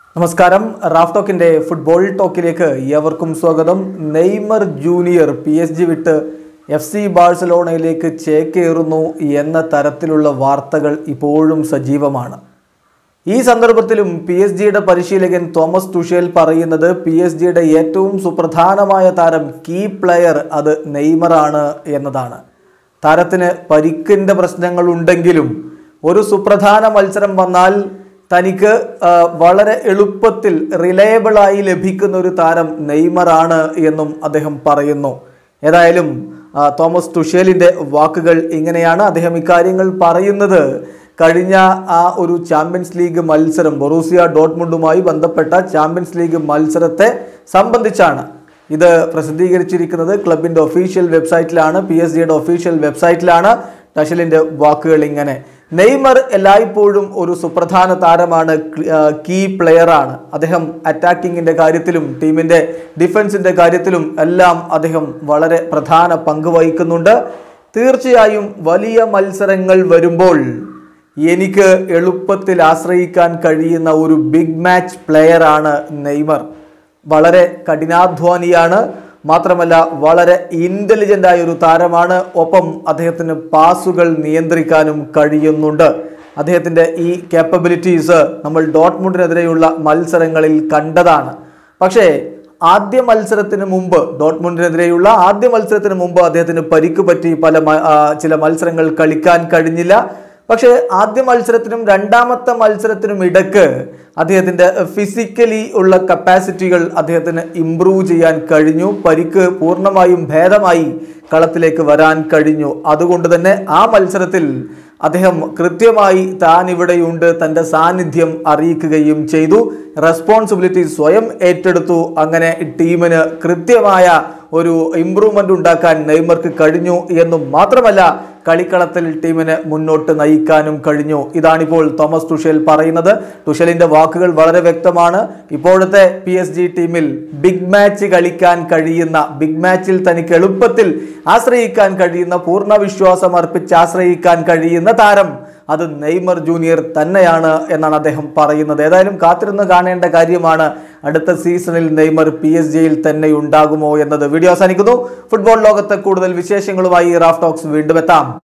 നമസ്കാരം Raf ടോക്കിന്റെ football ടോക്കിലേക്ക് ഏവർക്കും സ്വാഗതം Neymar junior P S G വിട്ട് എഫ് സി ബാഴ്സലോണയിലേക്ക് ചേക്കേറുന്നു എന്ന തരത്തിലുള്ള വാർത്തകൾ ഇപ്പോഴും സജീവമാണ് ഈ സന്ദർഭത്തിലും പി എസ് ജിയുടെ പരിശീലകൻ തോമസ് തുഷേൽ പറയുന്നത് പി എസ് ജിയുടെ ഏറ്റവും സുപ്രധാനമായ താരം കീ പ്ലെയർ അത് നെയ്മറാണ് എന്നതാണ് താരത്തിന് പരിക്കിൻ്റെ പ്രശ്നങ്ങൾ ഉണ്ടെങ്കിലും ഒരു സുപ്രധാന മത്സരം വന്നാൽ തനിക്ക് ആ, വളരെ എളുപ്പത്തിൽ റിലയബിളായി ലഭിക്കുന്ന ഒരു താരം നെയ്മറാണ് എന്നും അദ്ദേഹം പറയുന്നു ഏതായാലും ആ, തോമസ് തുഷേലിൻ്റെ വാക്കുകൾ ഇങ്ങനെയാണ് അദ്ദേഹം ഇക്കാര്യങ്ങൾ പറയുന്നത് കഴിഞ്ഞ ആ ഒരു ചാമ്പ്യൻസ് ലീഗ് മത്സരം ബൊറൂസിയ ഡോട്ട്മുണ്ടുമായി ബന്ധപ്പെട്ട ചാമ്പ്യൻസ് ലീഗ് മത്സരത്തെ സംബന്ധിച്ചാണ് ഇത് പ്രസിദ്ധീകരിച്ചിരിക്കുന്നത് ക്ലബിൻ്റെ ഒഫീഷ്യൽ വെബ്സൈറ്റിലാണ് പി എസ് ജിയുടെ ഒഫീഷ്യൽ വെബ്സൈറ്റിലാണ് ടഷലിൻ്റെ വാക്കുകൾ ഇങ്ങനെ നെയ്മർ എല്ലായ്പ്പോഴും ഒരു സുപ്രധാന താരമാണ് കീ പ്ലെയറാണ് അദ്ദേഹം അറ്റാക്കിങ്ങിൻ്റെ കാര്യത്തിലും ടീമിൻ്റെ ഡിഫൻസിൻ്റെ കാര്യത്തിലും എല്ലാം അദ്ദേഹം വളരെ പ്രധാന പങ്ക് വഹിക്കുന്നുണ്ട് തീർച്ചയായും വലിയ മത്സരങ്ങൾ വരുമ്പോൾ എനിക്ക് എളുപ്പത്തിൽ ആശ്രയിക്കാൻ കഴിയുന്ന ഒരു ബിഗ് മാച്ച് പ്ലെയറാണ് നെയ്മർ വളരെ കഠിനാധ്വാനിയാണ് മാത്രമല്ല വളരെ ഇൻ്റലിജൻ്റ് ആയ ഒരു താരമാണ് ഒപ്പം അദ്ദേഹത്തിന് പാസുകൾ നിയന്ത്രിക്കാനും കഴിയുന്നുണ്ട് അദ്ദേഹത്തിൻ്റെ ഈ കേപ്പബിലിറ്റീസ് നമ്മൾ ഡോട്ട്മുണ്ടിനെതിരെയുള്ള മത്സരങ്ങളിൽ കണ്ടതാണ് പക്ഷേ ആദ്യ മത്സരത്തിന് മുമ്പ് ഡോട്ട്മുണ്ടിനെതിരെയുള്ള ആദ്യ മത്സരത്തിന് മുമ്പ് അദ്ദേഹത്തിന് പരിക്ക് പറ്റി പല മ- ആ, ചില മത്സരങ്ങൾ കളിക്കാൻ കഴിഞ്ഞില്ല പക്ഷേ ആദ്യ മത്സരത്തിനും രണ്ടാമത്തെ മത്സരത്തിനും ഇടക്ക് അദ്ദേഹത്തിൻ്റെ ഫിസിക്കലി ഉള്ള കപ്പാസിറ്റികൾ അദ്ദേഹത്തിന് ഇമ്പ്രൂവ് ചെയ്യാൻ കഴിഞ്ഞു പരിക്ക് പൂർണ്ണമായും ഭേദമായി കളത്തിലേക്ക് വരാൻ കഴിഞ്ഞു അതുകൊണ്ട് തന്നെ ആ മത്സരത്തിൽ അദ്ദേഹം കൃത്യമായി താൻ ഇവിടെയുണ്ട് തൻ്റെ സാന്നിധ്യം അറിയിക്കുകയും ചെയ്തു റെസ്പോൺസിബിലിറ്റി സ്വയം ഏറ്റെടുത്തു അങ്ങനെ ടീമിന് കൃത്യമായ ഒരു ഇമ്പ്രൂവ്മെൻ്റ് ഉണ്ടാക്കാൻ നെയ്മർക്ക് കഴിഞ്ഞു എന്നും മാത്രമല്ല കളിക്കളത്തിൽ ടീമിനെ മുന്നോട്ട് നയിക്കാനും കഴിഞ്ഞു ഇതാണിപ്പോൾ തോമസ് തുഷേൽ പറയുന്നത് തുഷലിന്റെ വാക്കുകൾ വളരെ വ്യക്തമാണ് ഇപ്പോഴത്തെ പി എസ് ജി ടീമിൽ ബിഗ് മാച്ച് കളിക്കാൻ കഴിയുന്ന ബിഗ് മാച്ചിൽ തനിക്ക് എളുപ്പത്തിൽ ആശ്രയിക്കാൻ കഴിയുന്ന പൂർണ്ണ വിശ്വാസം അർപ്പിച്ച് ആശ്രയിക്കാൻ കഴിയുന്ന താരം അത് നെയ്മർ ജൂനിയർ തന്നെയാണ് എന്നാണ് അദ്ദേഹം പറയുന്നത് ഏതായാലും കാത്തിരുന്ന് കാണേണ്ട കാര്യമാണ് അടുത്ത സീസണിൽ നെയ്മർ പി എസ് ജിയിൽ തന്നെ ഉണ്ടാകുമോ എന്നത് വീഡിയോ അവസാനിക്കുന്നു ഫുട്ബോൾ ലോകത്തെ കൂടുതൽ വിശേഷങ്ങളുമായി റാഫ് ടോക്സ് വീണ്ടും എത്താം